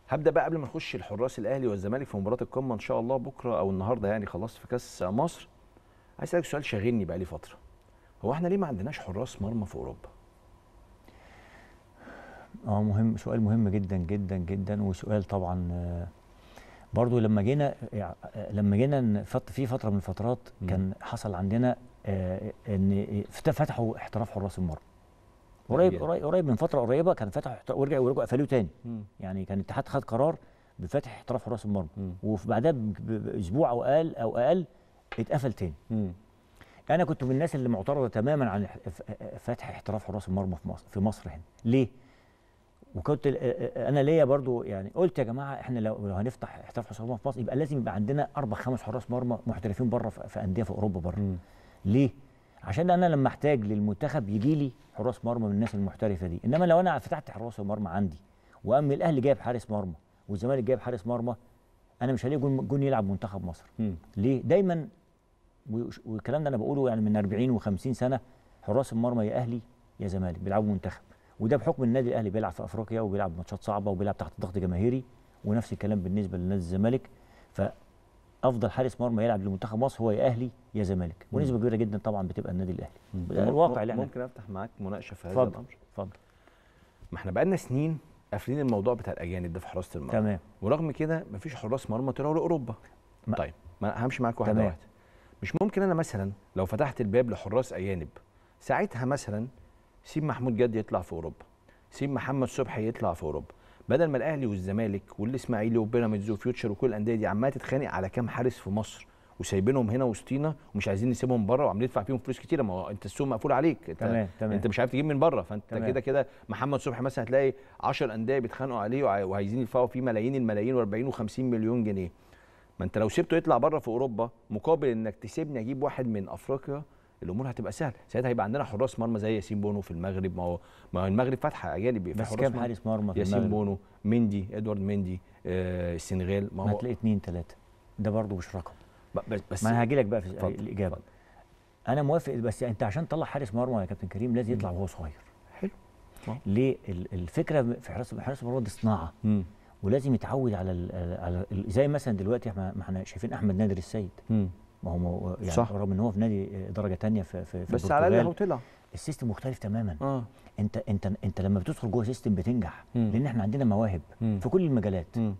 هبدا بقى قبل ما نخش الحراس الاهلي والزمالك في مباراه القمه ان شاء الله بكره او النهارده يعني خلاص في كاس مصر عايز اسالك سؤال شاغلني بقى لي فتره هو احنا ليه ما عندناش حراس مرمى في اوروبا اه مهم سؤال مهم جدا جدا جدا وسؤال طبعا آه، برضو لما جينا يع- آه، لما جينا ن- فت- في فتره من الفترات مم. كان حصل عندنا آه، ان فت- فتحوا احتراف حراس المرمى قريب يعني. قريب قريب من فتره قريبه كان فتحوا احت- ورجعوا ورجعوا قفلوه تاني يعني كان الاتحاد خد قرار بفتح احتراف حراس المرمى مم. وفي بعدها ب- ب- باسبوع او اقل او اقل اتقفل تاني انا كنت من الناس اللي معترضه تماما عن اح- ف- فتح احتراف حراس المرمى في مصر في مصر هنا ليه وكنت ال- انا ليا برضو يعني قلت يا جماعه احنا لو لو هنفتح احتراف حراس مرمى في مصر يبقى لازم يبقى عندنا اربع خمس حراس مرمى محترفين بره في في انديه في اوروبا بره ليه عشان انا لما احتاج للمنتخب يجي لي حراس مرمى من الناس المحترفه دي انما لو انا فتحت حراس المرمى عندي وام الاهلي جايب حارس مرمى والزمالك جايب حارس مرمى انا مش هلاقي جون, جون يلعب منتخب مصر ليه دايما وش- والكلام ده انا بقوله يعني من 40 و50 سنه حراس المرمى يا اهلي يا زمالك بيلعبوا منتخب وده بحكم النادي الاهلي بيلعب في افريقيا وبيلعب ماتشات صعبه وبيلعب تحت ضغط جماهيري ونفس الكلام بالنسبه لنادي الزمالك فافضل حارس مرمى يلعب لمنتخب مصر هو يا اهلي يا زمالك ونسبه كبيره جدا طبعا بتبقى النادي الاهلي ده الواقع اللي احنا ممكن افتح معاك مناقشه في هذا اتفضل الامر اتفضل ما احنا بقالنا سنين قافلين الموضوع بتاع الاجانب ده في حراسه المرمى تمام ورغم كده مفيش حراس مرمى طلعوا لاوروبا ما- طيب ما همشي معاك واحده تمام. واحده مش ممكن انا مثلا لو فتحت الباب لحراس اجانب ساعتها مثلا سيب محمود جد يطلع في اوروبا سيب محمد صبحي يطلع في اوروبا بدل ما الاهلي والزمالك والاسماعيلي وبيراميدز وفيوتشر وكل الانديه دي عماله تتخانق على كام حارس في مصر وسايبينهم هنا وسطينا ومش عايزين نسيبهم بره وعاملين ندفع فيهم فلوس كتيره ما هو انت السوق مقفول عليك انت تمام تمام انت مش عارف تجيب من بره فانت تمام. كده كده محمد صبحي مثلا هتلاقي 10 انديه بيتخانقوا عليه وع- وعايزين يدفعوا فيه ملايين الملايين و40 و50 مليون جنيه ما انت لو سبته يطلع بره في اوروبا مقابل انك تسيبني اجيب واحد من افريقيا الامور هتبقى سهله ساعتها هيبقى عندنا حراس مرمى زي ياسين بونو في المغرب ما هو ما هو المغرب فاتحه اجانب في بس حراس كام مرمى. حارس مرمى في ياسين المغرب بونو مندي ادوارد مندي آه السنغال ما ما هو هتلاقي اثنين ثلاثه ده برضه مش رقم ب- بس بس ما انا هاجي لك بقى في اتفضل، الاجابه اتفضل. انا موافق بس انت عشان تطلع حارس مرمى يا كابتن كريم لازم يطلع وهو صغير حلو آه. ليه ال- الفكره في حراس حراس المرمى دي صناعه مم. ولازم يتعود على ال على ال زي مثلا دلوقتي احنا ما احنا شايفين احمد نادر السيد مم. ما هو مو- يعني صح. رغم ان هو في نادي درجه تانية في في, في بس على الاقل هو البرتغال طلع السيستم مختلف تماما اه انت انت انت لما بتدخل جوه سيستم بتنجح مم. لان احنا عندنا مواهب مم. في كل المجالات مم.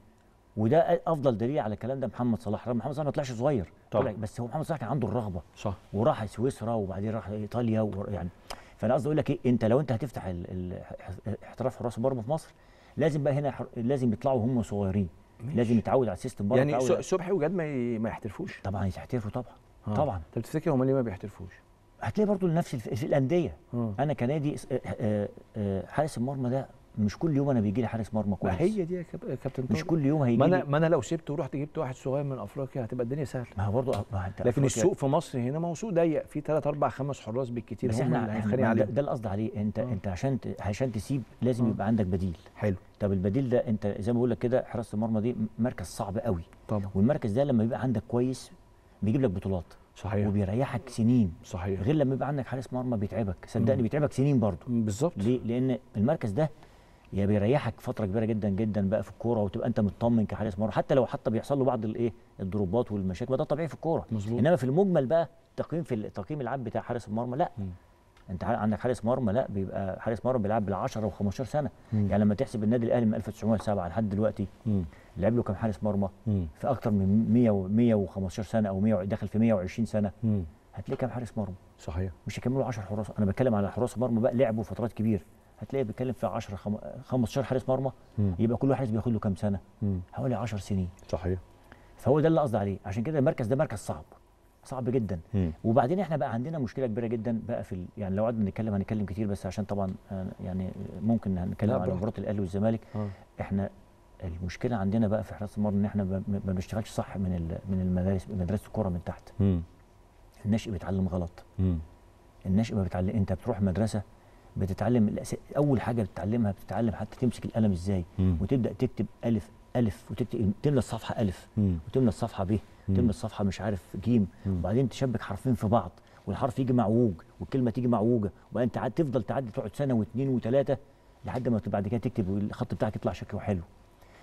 وده افضل دليل على الكلام ده محمد صلاح رغم محمد صلاح ما طلعش صغير طبعا. طلع بس هو محمد صلاح كان عنده الرغبه صح وراح سويسرا وبعدين راح ايطاليا و- يعني فانا قصدي اقول لك ايه انت لو انت هتفتح ال- ال- احتراف حراس المرمى في مصر لازم بقى هنا حر- لازم يطلعوا هم صغيرين ماشي. لازم يتعود على السيستم بره يعني يتعود على- س- صبحي وجد ما ي- ما يحترفوش طبعا يحترفوا طبعا آه. طبعا طب تفتكر هم ليه ما بيحترفوش؟ هتلاقي برضو نفس الف... في الانديه آه. انا كنادي س- آه، آه، آه، حارس المرمى ده مش كل يوم انا بيجي لي حارس مرمى ما كويس هي دي يا كاب- كابتن مش طارق. كل يوم هيجي ما انا لي ما انا لو سبته ورحت جبت واحد صغير من افريقيا هتبقى الدنيا سهله ما هو برضه ما انت لكن أفريقيا- السوق في مصر هنا ما هو سوق ضيق فيه 3 4 5 حراس بالكتير بس هم اللي احنا هيتخانق احنا ده, عليهم ده اللي قصدي عليه انت آه. انت عشان ت... عشان تسيب لازم آه. يبقى عندك بديل حلو طب البديل ده انت زي ما بقول لك كده حراسه المرمى دي مركز صعب قوي طبعا والمركز ده لما يبقى عندك كويس بيجيب لك بطولات صحيح وبيريحك سنين صحيح غير لما يبقى عندك حارس مرمى بيتعبك صدقني مم. بيتعبك سنين برضه بالظبط ليه لان المركز ده يا بيريحك فتره كبيره جدا جدا بقى في الكوره وتبقى انت مطمن كحارس مرمى حتى لو حتى بيحصل له بعض الايه الضروبات والمشاكل ما ده طبيعي في الكوره مظبوط انما في المجمل بقى تقييم في التقييم العام بتاع حارس المرمى لا مم. انت ع- عندك حارس مرمى لا بيبقى حارس مرمى بيلعب بال 10 و15 سنه مم. يعني لما تحسب النادي الاهلي من 1907 لحد دلوقتي مم. لعب له كام حارس مرمى مم. في اكتر من 100 و 115 سنه او 100 داخل في 120 سنه مم. هتلاقي كام حارس مرمى صحيح مش هيكملوا 10 حراس انا بتكلم على حراس مرمى بقى لعبوا فترات كبيره هتلاقي بيتكلم في 10 خم... 15 حارس مرمى مم. يبقى كل حارس بياخد له كام سنه مم. حوالي 10 سنين صحيح فهو ده اللي قصدي عليه عشان كده المركز ده مركز صعب صعب جدا مم. وبعدين احنا بقى عندنا مشكله كبيره جدا بقى في ال... يعني لو قعدنا نتكلم هنتكلم كتير بس عشان طبعا آه، يعني ممكن هنتكلم لا، على براحتك. مباراه الاهلي والزمالك اه احنا المشكله عندنا بقى في حراسه المرمى ان احنا ما ما بنشتغلش صح من ال... من المدارس مدرسه الكوره من تحت مم. الناشئ بيتعلم غلط مم. الناشئ ما بيتعلم انت بتروح مدرسه بتتعلم الأس- اول حاجه بتتعلمها بتتعلم حتى تمسك القلم ازاي مم. وتبدا تكتب الف الف وتكتب تملى الصفحه الف مم. وتملى الصفحه ب مم. وتملى الصفحه مش عارف جيم مم. وبعدين تشبك حرفين في بعض والحرف يجي معوج والكلمه تيجي معوجه وبعدين تعد تفضل تعدي تقعد سنه واثنين وثلاثه لحد ما بعد كده تكتب والخط بتاعك يطلع شكله حلو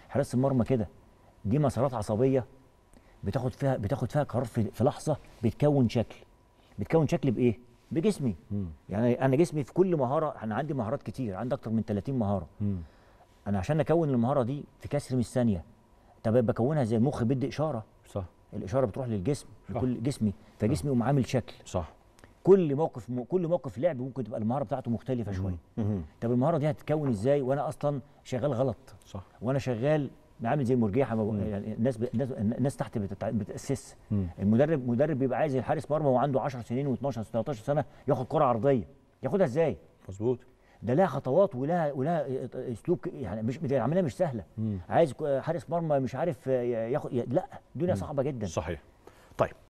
حراسه المرمى كده دي مسارات عصبيه بتاخد فيها بتاخد فيها قرار في, في لحظه بتكون شكل بتكون شكل بايه بجسمي يعني انا جسمي في كل مهاره انا عندي مهارات كتير عندي اكتر من 30 مهاره انا عشان اكون المهاره دي في كسر من الثانيه طب بكونها زي المخ بيدي اشاره صح الاشاره بتروح للجسم صح. لكل جسمي فجسمي يقوم عامل شكل صح كل موقف كل موقف لعب ممكن تبقى المهاره بتاعته مختلفه شويه طب المهاره دي هتتكون ازاي وانا اصلا شغال غلط صح وانا شغال عامل زي المرجيحه ما بق- يعني الناس ب... الناس الناس تحت بتتع... بتاسس المدرب مدرب بيبقى عايز الحارس مرمى وعنده 10 سنين و12 13 سنه ياخد كره عرضيه ياخدها ازاي مظبوط ده لها خطوات ولها ولها اسلوب ك- يعني مش دي العمليه مش سهله عايز ك- حارس مرمى مش عارف ياخد لا الدنيا صعبه جدا صحيح طيب